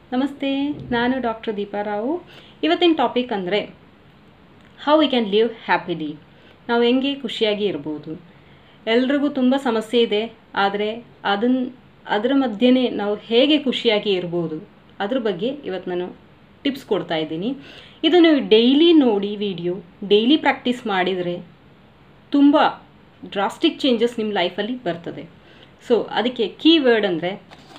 ನಮಸ್ತೆ ನಾನು ಡಾಕ್ಟರ್ ದೀಪಾ ರಾವು ಇವತ್ತಿನ ಟಾಪಿಕ್ ಅಂದರೆ how we can live happily ನಾವು ಹೆಂಗೆ ಖುಷಿಯಾಗಿ ಇರ್ಬೋದು ಎಲ್ರಿಗೂ ತುಂಬ ಸಮಸ್ಯೆ ಇದೆ ಆದರೆ ಅದನ್ನ ಅದರ ಮಧ್ಯೆನೇ ನಾವು ಹೇಗೆ ಖುಷಿಯಾಗಿ ಇರ್ಬೋದು ಅದ್ರ ಬಗ್ಗೆ ಇವತ್ತು ನಾನು ಟಿಪ್ಸ್ ಕೊಡ್ತಾ ಇದ್ದೀನಿ ಇದು ನೀವು ಡೈಲಿ ನೋಡಿ ವಿಡಿಯೋ ಡೈಲಿ ಪ್ರಾಕ್ಟೀಸ್ ಮಾಡಿದರೆ ತುಂಬ ಡ್ರಾಸ್ಟಿಕ್ ಚೇಂಜಸ್ ನಿಮ್ಮ ಲೈಫಲ್ಲಿ ಬರ್ತದೆ ಸೊ ಅದಕ್ಕೆ ಕೀ ವರ್ಡ್ ಅಂದರೆ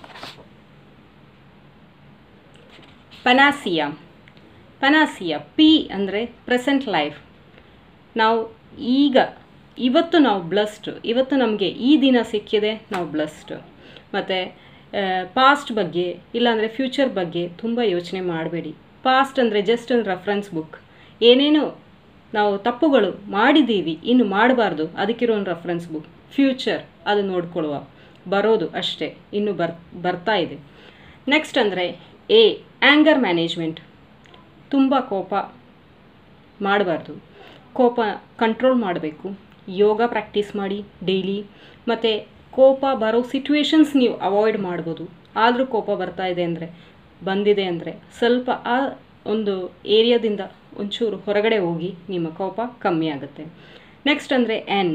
ಪನಾಸಿಯಾ ಪನಾಸಿಯಾ ಪಿ ಅಂದರೆ ಪ್ರೆಸೆಂಟ್ ಲೈಫ್ ನಾವು ಈಗ ಇವತ್ತು ನಾವು ಬ್ಲಸ್ಡ್ ಇವತ್ತು ನಮಗೆ ಈ ದಿನ ಸಿಕ್ಕಿದೆ ನಾವು ಬ್ಲಸ್ಡ್ ಮತ್ತು ಪಾಸ್ಟ್ ಬಗ್ಗೆ ಇಲ್ಲಾಂದರೆ ಫ್ಯೂಚರ್ ಬಗ್ಗೆ ತುಂಬ ಯೋಚನೆ ಮಾಡಬೇಡಿ ಪಾಸ್ಟ್ ಅಂದರೆ ಜಸ್ಟ್ ಒಂದು ರೆಫರೆನ್ಸ್ ಬುಕ್ ಏನೇನು ನಾವು ತಪ್ಪುಗಳು ಮಾಡಿದ್ದೀವಿ ಇನ್ನು ಮಾಡಬಾರ್ದು ಅದಕ್ಕಿರೋ ಒಂದು ರೆಫರೆನ್ಸ್ ಬುಕ್ ಫ್ಯೂಚರ್ ಅದು ನೋಡ್ಕೊಳ್ಳುವ ಬರೋದು ಅಷ್ಟೇ ಇನ್ನು ಬರ್ ಬರ್ತಾ ಇದೆ ನೆಕ್ಸ್ಟ್ ಅಂದರೆ ಎ ಆ್ಯಂಗರ್ ಮ್ಯಾನೇಜ್ಮೆಂಟ್ ತುಂಬ ಕೋಪ ಮಾಡಬಾರ್ದು ಕೋಪ ಕಂಟ್ರೋಲ್ ಮಾಡಬೇಕು ಯೋಗ ಪ್ರಾಕ್ಟೀಸ್ ಮಾಡಿ ಡೈಲಿ ಮತ್ತು ಕೋಪ ಬರೋ ಸಿಚುವೇಶನ್ಸ್ ನೀವು ಅವಾಯ್ಡ್ ಮಾಡ್ಬೋದು ಆದರೂ ಕೋಪ ಬರ್ತಾ ಇದೆ ಅಂದರೆ ಬಂದಿದೆ ಅಂದರೆ ಸ್ವಲ್ಪ ಆ ಒಂದು ಏರಿಯಾದಿಂದ ಒಂಚೂರು ಹೊರಗಡೆ ಹೋಗಿ ನಿಮ್ಮ ಕೋಪ ಕಮ್ಮಿ ಆಗುತ್ತೆ ನೆಕ್ಸ್ಟ್ ಅಂದರೆ ಎನ್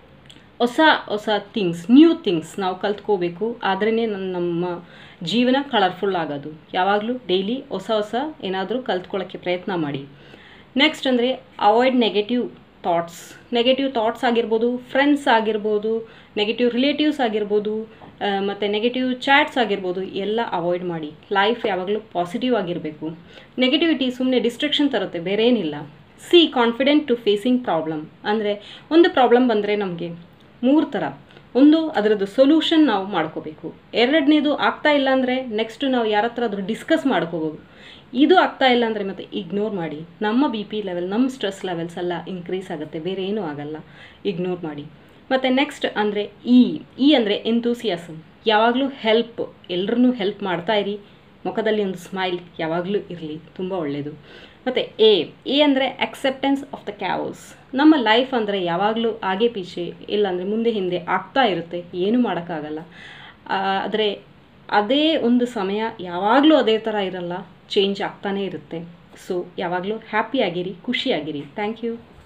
ಹೊಸ ಹೊಸ ಥಿಂಗ್ಸ್ ನ್ಯೂ ಥಿಂಗ್ಸ್ ನಾವು ಕಲ್ತ್ಕೋಬೇಕು ಆದ್ರೇ ನನ್ನ ನಮ್ಮ ಜೀವನ ಕಲರ್ಫುಲ್ ಆಗೋದು ಯಾವಾಗಲೂ ಡೈಲಿ ಹೊಸ ಹೊಸ ಏನಾದರೂ ಕಲ್ತ್ಕೊಳ್ಳೋಕ್ಕೆ ಪ್ರಯತ್ನ ಮಾಡಿ ನೆಕ್ಸ್ಟ್ ಅಂದರೆ avoid negative thoughts negative thoughts ಆಗಿರ್ಬೋದು ಫ್ರೆಂಡ್ಸ್ ಆಗಿರ್ಬೋದು ನೆಗೆಟಿವ್ ರಿಲೇಟಿವ್ಸ್ ಆಗಿರ್ಬೋದು ಮತ್ತು ನೆಗೆಟಿವ್ ಚಾಟ್ಸ್ ಆಗಿರ್ಬೋದು ಎಲ್ಲ ಅವಾಯ್ಡ್ ಮಾಡಿ ಲೈಫ್ ಯಾವಾಗಲೂ ಪಾಸಿಟಿವ್ ಆಗಿರಬೇಕು ನೆಗೆಟಿವಿಟಿ ಸುಮ್ಮನೆ ಡಿಸ್ಟ್ರಕ್ಷನ್ ತರುತ್ತೆ ಬೇರೆ ಏನಿಲ್ಲ C confident to facing problem ಅಂದರೆ ಒಂದು ಪ್ರಾಬ್ಲಮ್ ಬಂದರೆ ನಮಗೆ ಮೂರು ಥರ ಒಂದು ಅದರದ್ದು ಸೊಲ್ಯೂಷನ್ ನಾವು ಮಾಡ್ಕೋಬೇಕು ಎರಡನೇದು ಆಗ್ತಾ ಇಲ್ಲ ಅಂದರೆ ನೆಕ್ಸ್ಟ್ ನಾವು ಯಾರ ಹತ್ರ ಆದರೂ ಡಿಸ್ಕಸ್ ಮಾಡ್ಕೋಬೋದು ಇದು ಆಗ್ತಾ ಇಲ್ಲ ಅಂದರೆ ಮತ್ತೆ ಇಗ್ನೋರ್ ಮಾಡಿ ನಮ್ಮ ಬಿ ಪಿ ಲೆವೆಲ್ ನಮ್ಮ ಸ್ಟ್ರೆಸ್ ಲೆವೆಲ್ಸ್ ಎಲ್ಲ ಇನ್ಕ್ರೀಸ್ ಆಗುತ್ತೆ ಬೇರೆ ಏನೂ ಆಗಲ್ಲ ಇಗ್ನೋರ್ ಮಾಡಿ ಮತ್ತು ನೆಕ್ಸ್ಟ್ ಅಂದರೆ ಇ ಇ ಅಂದರೆ ಎಂತೂಸಿಯಾಸಮ್ ಯಾವಾಗಲೂ ಹೆಲ್ಪ್ ಎಲ್ಲರನ್ನೂ ಹೆಲ್ಪ್ ಮಾಡ್ತಾ ಇರಿ ಮುಖದಲ್ಲಿ ಒಂದು ಸ್ಮೈಲ್ ಯಾವಾಗಲೂ ಇರಲಿ ತುಂಬ ಒಳ್ಳೆಯದು ಮತ್ತು ಎ ಎ ಅಂದರೆ ಅಕ್ಸೆಪ್ಟೆನ್ಸ್ ಆಫ್ ದ ಕ್ಯಾವೋಸ್ ನಮ್ಮ ಲೈಫ್ ಅಂದರೆ ಯಾವಾಗಲೂ ಆಗೆ ಪೀಚೆ ಇಲ್ಲಾಂದರೆ ಮುಂದೆ ಹಿಂದೆ ಆಗ್ತಾ ಇರುತ್ತೆ ಏನೂ ಮಾಡೋಕ್ಕಾಗಲ್ಲ ಆದರೆ ಅದೇ ಒಂದು ಸಮಯ ಯಾವಾಗಲೂ ಅದೇ ಥರ ಇರಲ್ಲ ಚೇಂಜ್ ಆಗ್ತಾನೇ ಇರುತ್ತೆ ಸೊ ಯಾವಾಗಲೂ ಹ್ಯಾಪಿಯಾಗಿರಿ ಖುಷಿಯಾಗಿರಿ ಥ್ಯಾಂಕ್ ಯು